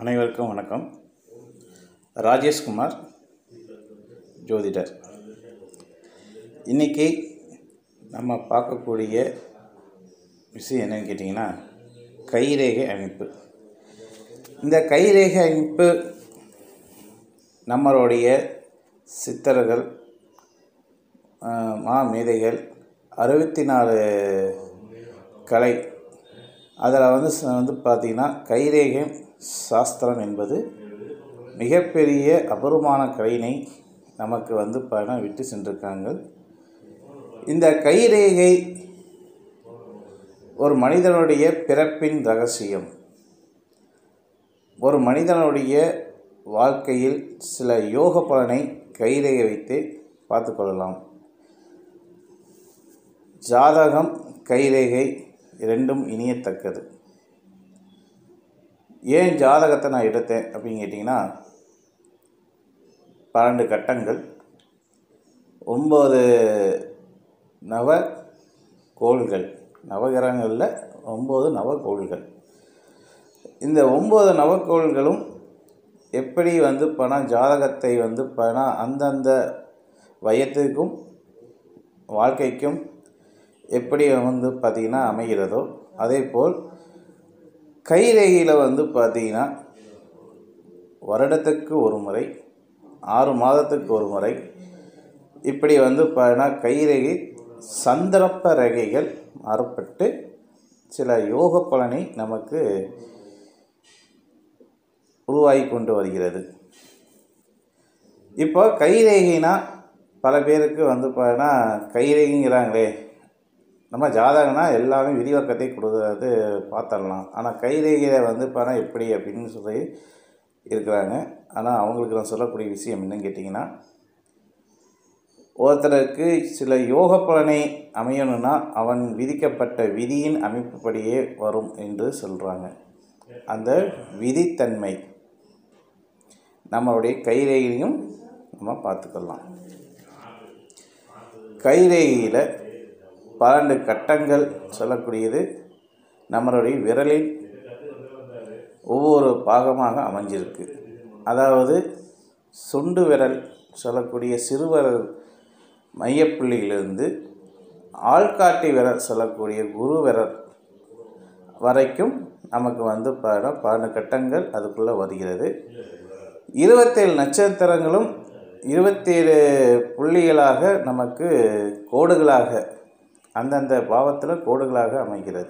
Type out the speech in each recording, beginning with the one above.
அனைவருக்கும் வணக்கம் ராஜேஷ்குமார் ஜோதிடர் இன்றைக்கி நம்ம பார்க்கக்கூடிய விஷயம் என்னன்னு கேட்டிங்கன்னா கைரேகை அமைப்பு இந்த கைரேகை அமைப்பு நம்மளுடைய சித்தர்கள் ஆஹ், மாமேதைகள் அறுபத்தி நாலு கலை அதில் வந்து ச- வந்து பார்த்திங்கன்னா கைரேகை சாஸ்திரம் என்பது மிகப்பெரிய அபூர்வமான கலையினை நமக்கு வந்து பணம் விட்டு சென்றிருக்காங்க இந்த கைரேகை ஒரு மனிதனுடைய பிறப்பின் ரகசியம் ஒரு மனிதனுடைய வாழ்க்கையில் சில யோக பலனை கைரேகை வைத்து பார்த்துக்கொள்ளலாம் ஜாதகம் கைரேகை இரண்டும் இனியத்தக்கது ஏன் ஜாதகத்தை நான் எடுத்தேன் அப்படின்னு கேட்டிங்கன்னா பன்னெண்டு கட்டங்கள் ஒம்பது நவ கோள்கள் நவகிரகங்களில் ஒம்பது நவகோள்கள் இந்த ஒம்பது நவக்கோள்களும் எப்படி வந்து பணம் ஜாதகத்தை வந்து பணம் அந்தந்த வயத்துக்கும் வாழ்க்கைக்கும் எப்படி வந்து பார்த்திங்கன்னா அமைகிறதோ அதே போல் கைரேகையில் வந்து பார்த்திங்கன்னா வருடத்துக்கு ஒரு முறை ஆறு மாதத்துக்கு ஒரு முறை இப்படி வந்து பார்த்தீங்கன்னா கைரேகை சந்தர்ப்ப ரேகைகள் மாறப்பட்டு சில யோக பலனை நமக்கு உருவாகி கொண்டு வருகிறது இப்போ கைரேகைனா பல பேருக்கு வந்து பார்த்தீங்கன்னா கைரேகைங்கிறாங்களே நம்ம ஜாதகம்னா எல்லாமே விதிவர்க்கத்தை கொடுக்கறது பார்த்துடலாம் ஆனால் கைரேகையில் வந்து பணம் எப்படி அப்படின்னு சொல்லி இருக்கிறாங்க ஆனால் அவங்களுக்கு நான் சொல்லக்கூடிய விஷயம் என்னன்னு கேட்டிங்கன்னா ஒருத்தருக்கு சில யோக பலனை அமையணும்னா அவன் விதிக்கப்பட்ட விதியின் அமைப்புப்படியே வரும் என்று சொல்கிறாங்க அந்த விதித்தன்மை நம்மளுடைய கைரேகையும் நம்ம பார்த்துக்கலாம் கைரேகையில் பன்னெண்டு கட்டங்கள் சொல்லக்கூடியது நம்மளுடைய விரலின் ஒவ்வொரு பாகமாக அமைஞ்சிருக்கு அதாவது சுண்டு விரல் சொல்லக்கூடிய சிறுவிரல் மையப்புள்ளியிலிருந்து ஆள்காட்டி விரல் சொல்லக்கூடிய குரு விரல் வரைக்கும் நமக்கு வந்து பல பன்னெண்டு கட்டங்கள் அதுக்குள்ளே வருகிறது இருபத்தேழு நட்சத்திரங்களும் இருபத்தேழு புள்ளிகளாக நமக்கு கோடுகளாக அந்தந்த பாவத்தில் கோடுகளாக அமைகிறது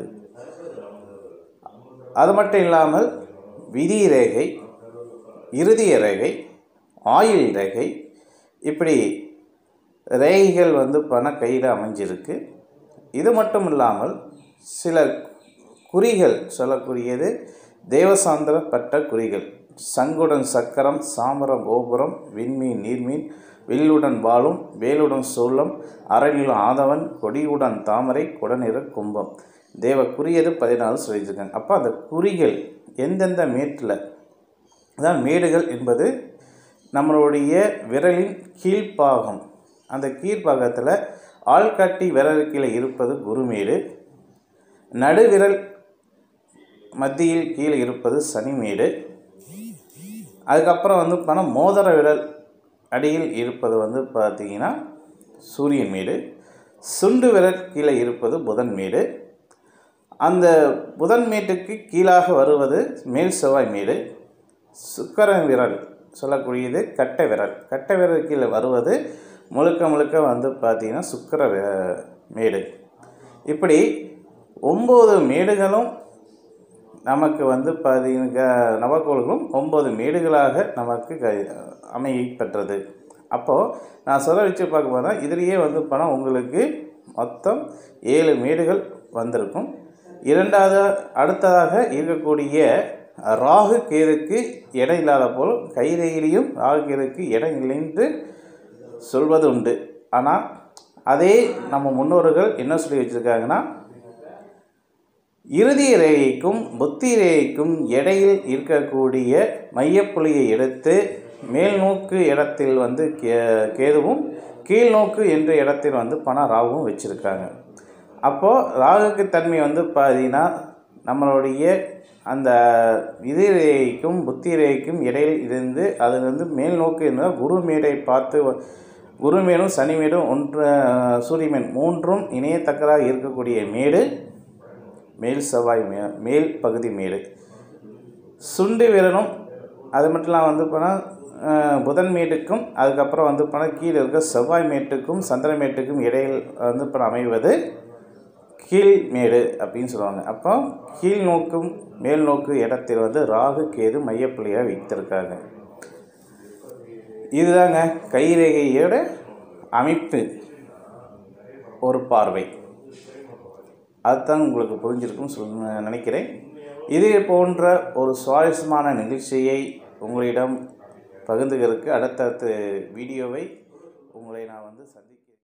அது மட்டும் இல்லாமல் விதி ரேகை இறுதிய ரேகை ஆயுள் ரேகை இப்படி ரேகைகள் வந்து பண கையில் அமைஞ்சிருக்கு இது மட்டும் இல்லாமல் சில குறிகள் சொல்லக்கூடியது தேவசாந்திரப்பட்ட குறிகள் சங்குடன் சக்கரம் சாமரம் கோபுரம் விண்மீன் நீர்மீன் வில்லுடன் வாளும் வேலுடன் சூலம் அரணிலும் ஆதவன் கொடியுடன் தாமரை குடநிற கும்பம் தேவ குறியது பதினாலு சொல்லியிருக்காங்க அப்போ அந்த குறிகள் எந்தெந்த மேட்டில் அதான் மேடுகள் என்பது நம்மளுடைய விரலின் கீழ்ப்பாகம் அந்த கீழ்ப்பாகத்தில் ஆள்காட்டி விரல் கீழே இருப்பது குருமேடு நடுவிரல் மத்தியில் கீழே இருப்பது சனிமேடு அதுக்கப்புறம் வந்து பார்த்தா மோதிர விரல் அடியில் இருப்பது வந்து பார்த்தீங்கன்னா சூரியன் மேடு சுண்டு விரல் கீழே இருப்பது புதன் மேடு அந்த புதன் மேட்டுக்கு கீழாக வருவது மேல் செவ்வாய் மேடு சுக்கரன் விரல் சொல்லக்கூடியது கட்டை விரல் கட்டை விரல் கீழே வருவது முழுக்க முழுக்க வந்து பார்த்திங்கன்னா சுக்கர வி- மேடு இப்படி ஒம்பது மேடுகளும் நமக்கு வந்து பார்த்தீங்கன்னா நவக்கோள்களும் ஒம்பது மேடுகளாக நமக்கு க அமைய பெற்றது அப்போது நான் சொல்ல வச்சு பார்க்க போனா இதுலேயே வந்து பணம் உங்களுக்கு மொத்தம் ஏழு மேடுகள் வந்திருக்கும் இரண்டாவது அடுத்ததாக இருக்கக்கூடிய ராகு கேதுக்கு இடம் இல்லாத போல் கைரேகையிலையும் ராகு கேதுக்கு இடம் இல்லைன்னு சொல்வது உண்டு ஆனால் அதே நம்ம முன்னோர்கள் என்ன சொல்லி வச்சுருக்காங்கன்னா இறுதி ரேகைக்கும் புத்தி ரேகைக்கும் இடையில் இருக்கக்கூடிய மையப்புள்ளியை எடுத்து மேல் நோக்கு இடத்தில் வந்து கே கேதுவும் கீழ் நோக்கு என்ற இடத்தில் வந்து பண ராகுவும் வச்சுருக்காங்க அப்போது ராகுக்கு தன்மை வந்து பார்த்தீங்கன்னா நம்மளுடைய அந்த இது ரேகைக்கும் புத்தி ரேகைக்கும் இடையில் இருந்து அது வந்து மேல் நோக்கு இருந்தால் குரு மேடை பார்த்து வ- குரு மேடும் சனி மேடும் ஒன்று சூரிய மேல் மூன்றும் இணையத்தக்கதாக இருக்கக்கூடிய மேடு மேல் செவ்வாய் மே மேல் பகுதி மேடு சுண்டு விரலும் அது மட்டும் இல்லாமல் வந்து போனால் புதன் மேட்டுக்கும் அதுக்கப்புறம் வந்து போனால் கீழே இருக்க செவ்வாய் மேட்டுக்கும் சந்திர மேட்டுக்கும் இடையில் வந்து இப்போ அமைவது கீழ் மேடு அப்படின்னு சொல்லுவாங்க அப்போ கீழ் நோக்கும் மேல் நோக்கு இடத்தில் வந்து ராகு கேது மையப்புள்ளியாக வைத்திருக்காங்க இதுதாங்க கைரேகையோட அமைப்பு ஒரு பார்வை அதுதான் உங்களுக்கு புரிஞ்சிருக்கும்னு சொல்ல நினைக்கிறேன் இதே போன்ற ஒரு சுவாரஸ்யமான நிகழ்ச்சியை உங்களிடம் பகிர்ந்துக்கிறதுக்கு அடுத்தடுத்த வீடியோவை உங்களை நான் வந்து சந்தி